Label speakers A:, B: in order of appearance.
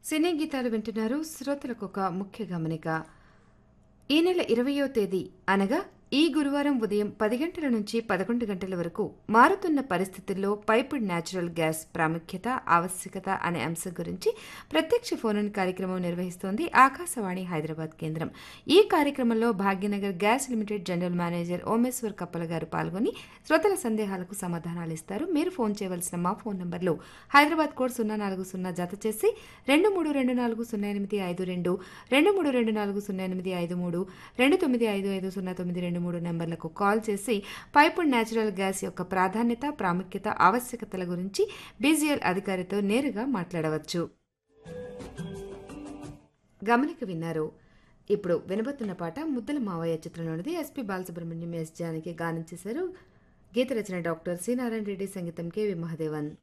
A: సినీ గీతాలు వింటున్నారు శ్రోతలకు ఒక ముఖ్య గమనిక ఈ నెల ఇరవయో తేదీ అనగా ఈ గురువారం ఉదయం పది గంటల నుంచి పదకొండు గంటల వరకు మారుతున్న పరిస్థితుల్లో పైపుడ్ న్యాచురల్ గ్యాస్ ప్రాముఖ్యత ఆవశ్యకత అనే అంశం గురించి ప్రత్యక్ష ఫోన్ ఇన్ కార్యక్రమం నిర్వహిస్తోంది ఆకాశవాణి హైదరాబాద్ కేంద్రం ఈ కార్యక్రమంలో Bhagyanagar gas limited general manager Omeshwar Kappala garu పాల్గొని శ్రోతల సందేహాలకు సమాధానాలు ఇస్తారు మీరు ఫోన్ చేయవలసిన మా ఫోన్ నంబర్లు హైదరాబాద్ కోడ్ సున్నా నాలుగు సున్నా జత చేసి రెండు మూడు రెండు నాలుగు సున్నా ఎనిమిది ఐదు రెండు రెండు మూడు రెండు నాలుగు సున్నా ఎనిమిది ఐదు మూడు రెండు తొమ్మిది ఐదు ఐదు సున్నా తొమ్మిది రెండు మూడు నెంబర్లకు కాల్ చేసి పైపుడ్ న్యాచురల్ గ్యాస్ యొక్క ప్రాధాన్యత ప్రాముఖ్యత ఆవశ్యకతల గురించి బీజీఎల్ అధికారితో నేరుగా మాట్లాడవచ్చు గమనిక విన్నారు ఇప్పుడు వినబోతున్న పాట ముద్దల మావయ్య చిత్రంలోనిది ఎస్పీ బాలసుబ్రహ్మణ్యం ఎస్ జానకి గానం చేశారు గీత రచన డాక్టర్ సి నారాయణ రెడ్డి సంగీతం కెవి మహదేవన్